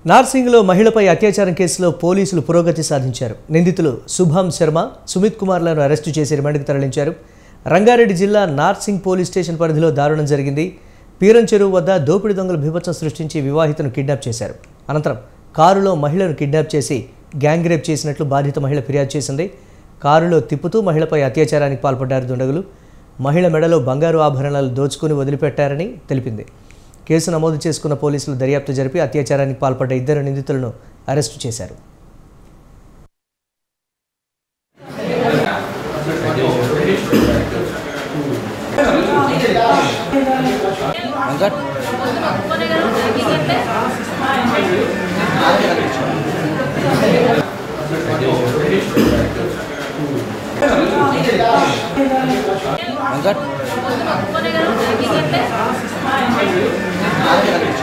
నార్సింగ్లో మహిళపై అత్యాచారం కేసులో పోలీసులు పురోగతి సాధించారు నిందితులు శుభం శర్మ సుమిత్ కుమార్లను అరెస్టు చేసి రిమాండ్కు తరలించారు రంగారెడ్డి జిల్లా నార్సింగ్ పోలీస్ స్టేషన్ పరిధిలో దారుణం జరిగింది పీరం చెరువు వద్ద దోపిడీ దొంగలు బీభత్సం సృష్టించి వివాహితను కిడ్నాప్ చేశారు అనంతరం కారులో మహిళను కిడ్నాప్ చేసి గ్యాంగ్ రేప్ చేసినట్లు బాధిత మహిళ ఫిర్యాదు చేసింది కారులో తిప్పుతూ మహిళపై అత్యాచారానికి పాల్పడ్డారు దుండగులు మహిళ మెడలో బంగారు ఆభరణాలు దోచుకుని వదిలిపెట్టారని తెలిపింది కేసు నమోదు చేసుకున్న పోలీసులు దర్యాప్తు జరిపి అత్యాచారానికి పాల్పడ్డ ఇద్దరు నిందితులను అరెస్టు చేశారు వెంకట్ వెంకట్